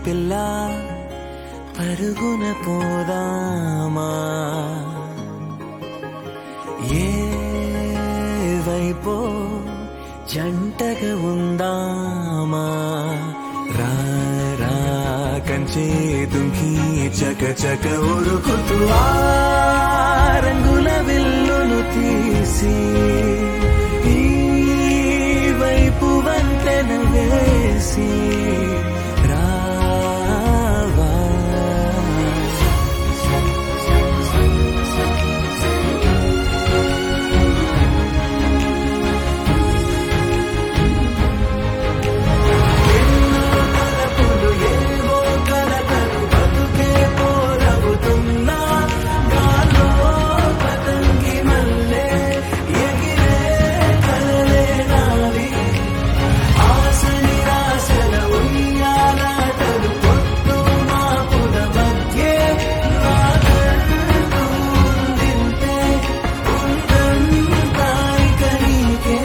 పిల్ల పరుగున పోదామా ఏ వైపో జంటగా ఉందామా రా రా కంచే దుంకి చక చక ఉరుకుతూ ఆ రంగుల విల్లును తీసి ఈ వైపు వంతెన వేసి రావా తలపులు ఏవో కలకలు బతుకే పోరవుతున్నా గాల్లో పతంగి మల్లె ఎగిరే కలలే నావి ఆశ నిరాశల ఉయ్యాలాటలు పొత్తు మాపుల మధ్యే నాదంటూ ఉందింతే ఉందంతా ఇక నీకే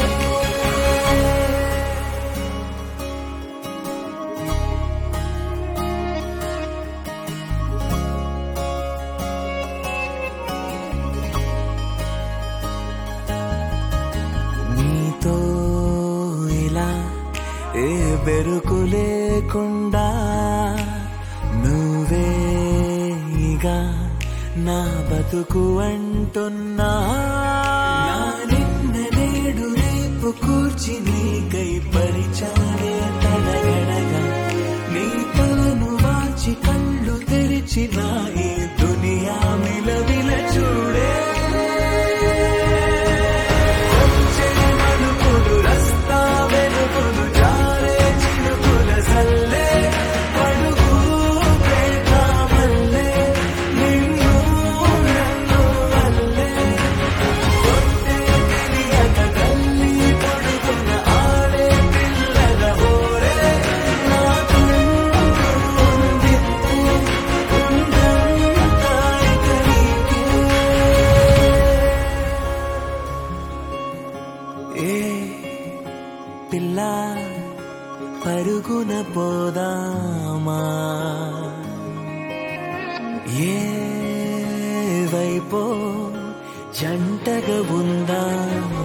నీతో ఇలా ఏ బెరుకు లేకుండా నువ్వేగా నా బతుకు అంటున్నా నా నిన్న నేడు రేపు కూర్చి నీకై పరిచాలే తడగడగా నీ తలను వాచి కళ్ళు తెరిచి నా ఈ దునియా మిలవిల చూడే వచ్చే మలుపులు రస్తా వెలుగులు జారే చినుకుల సల్లే పడుగు పేట మల్లె నిన్ను నన్ను వల్లే కొట్టే తెలియక తల్లి పొడుగున ఆడే పిల్లల ఓరే నా తుండు ఉందిత్తే ఉందంతా ఇక నీకే ఏ పిల్ల పరుగున పోదామా ఏ వైపో జంటగా ఉందామా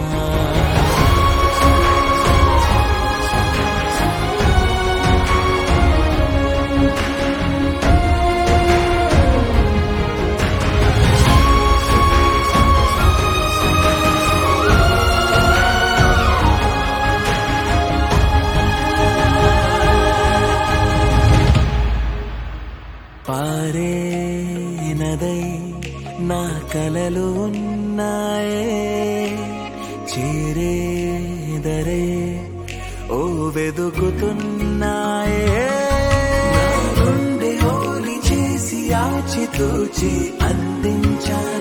పారే నదై నా కలలు ఉన్నాయే చేరే దరే ఓ వెదుకుతున్నాయే నా గుండె ఓలి చేసి ఆచితూచి అందించా